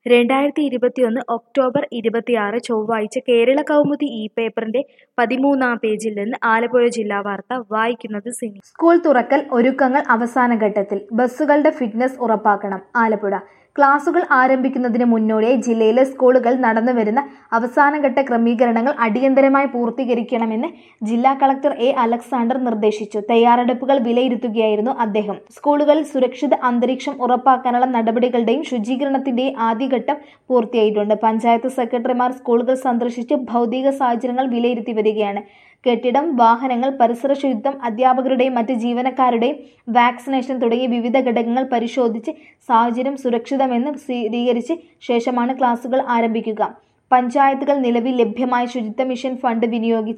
രണ്ടായിരത്തി ഇരുപത്തിയൊന്ന് ഒക്ടോബർ ഇരുപത്തിയാറ് ചൊവ്വാഴ്ച കേരള കൗമുദി ഈ പേപ്പറിന്റെ പതിമൂന്നാം പേജിൽ നിന്ന് ആലപ്പുഴ ജില്ലാ വാർത്ത വായിക്കുന്നത് സിനി സ്കൂൾ തുറക്കൽ ഒരുക്കങ്ങൾ അവസാന ഘട്ടത്തിൽ ബസ്സുകളുടെ ഫിറ്റ്നസ് ഉറപ്പാക്കണം ആലപ്പുഴ ക്ലാസുകൾ ആരംഭിക്കുന്നതിന് മുന്നോടിയായി ജില്ലയിലെ സ്കൂളുകൾ നടന്നുവരുന്ന അവസാനഘട്ട ക്രമീകരണങ്ങൾ അടിയന്തരമായി പൂർത്തീകരിക്കണമെന്ന് ജില്ലാ കളക്ടർ എ അലക്സാണ്ടർ നിർദ്ദേശിച്ചു തയ്യാറെടുപ്പുകൾ വിലയിരുത്തുകയായിരുന്നു അദ്ദേഹം സ്കൂളുകളിൽ സുരക്ഷിത അന്തരീക്ഷം ഉറപ്പാക്കാനുള്ള നടപടികളുടെയും ശുചീകരണത്തിന്റെയും ആദ്യഘട്ടം പൂർത്തിയായിട്ടുണ്ട് പഞ്ചായത്ത് സെക്രട്ടറിമാർ സ്കൂളുകൾ സന്ദർശിച്ച് ഭൗതിക സാഹചര്യങ്ങൾ വിലയിരുത്തി വരികയാണ് കെട്ടിടം വാഹനങ്ങൾ പരിസര ശുചിത്വം അധ്യാപകരുടെയും മറ്റ് ജീവനക്കാരുടെയും വാക്സിനേഷൻ തുടങ്ങിയ വിവിധ ഘടകങ്ങൾ പരിശോധിച്ച് സാഹചര്യം സുരക്ഷിതമെന്ന് സ്ഥിരീകരിച്ച് ശേഷമാണ് ക്ലാസുകൾ ആരംഭിക്കുക പഞ്ചായത്തുകൾ നിലവിൽ ലഭ്യമായ ശുചിത്വ മിഷൻ ഫണ്ട് വിനിയോഗിച്ച്